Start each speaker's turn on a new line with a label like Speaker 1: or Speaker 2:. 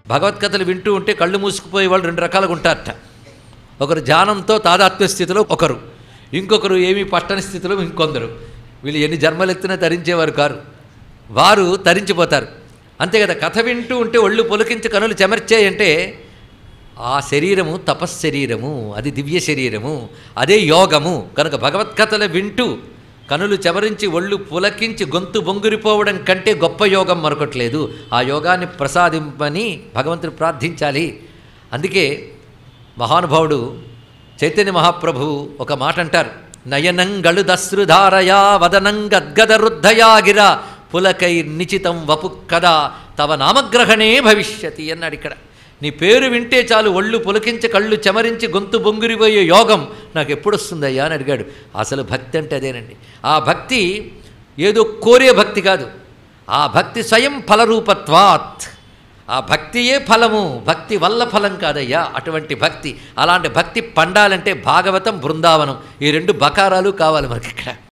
Speaker 1: భగవత్కథలు వింటూ ఉంటే కళ్ళు మూసుకుపోయే వాళ్ళు రెండు రకాలుగా ఉంటారట ఒకరు ధ్యానంతో తాదాత్మ్య స్థితిలో ఒకరు ఇంకొకరు ఏమీ పట్టని స్థితిలో ఇంకొందరు వీళ్ళు ఎన్ని జన్మలెత్తినా తరించేవారు కారు వారు తరించిపోతారు అంతే కదా కథ వింటూ ఉంటే ఒళ్ళు పొలికించి కనులు చెమర్చాయంటే ఆ శరీరము తపశ్శరీరము అది దివ్య శరీరము అదే యోగము కనుక భగవత్కథలు వింటూ కనులు చెమరించి ఒళ్ళు పులకించి గొంతు బొంగురిపోవడం కంటే గొప్ప యోగం మరొకట్లేదు ఆ యోగాన్ని ప్రసాదింపని భగవంతుని ప్రార్థించాలి అందుకే మహానుభావుడు చైతన్య మహాప్రభువు ఒక మాట అంటారు నయనంగళు దశ్రుధారయా వదనం గద్గద రుద్ధయా గిర పులకై నిచితం వపు కదా తవ నామగ్రహణే భవిష్యతి అన్నాడు ఇక్కడ నీ పేరు వింటే చాలు ఒళ్ళు పులకించి కళ్ళు చెమరించి గొంతు బొంగురిపోయే యోగం నాకు ఎప్పుడు వస్తుందయ్యా అని అడిగాడు అసలు భక్తి అంటే అదేనండి ఆ భక్తి ఏదో కోరే భక్తి కాదు ఆ భక్తి స్వయం ఫలరూపత్వాత్ ఆ భక్తియే ఫలము భక్తి వల్ల ఫలం కాదయ్యా అటువంటి భక్తి అలాంటి భక్తి పండాలంటే భాగవతం బృందావనం ఈ రెండు బకారాలు కావాలి మనకి ఇక్కడ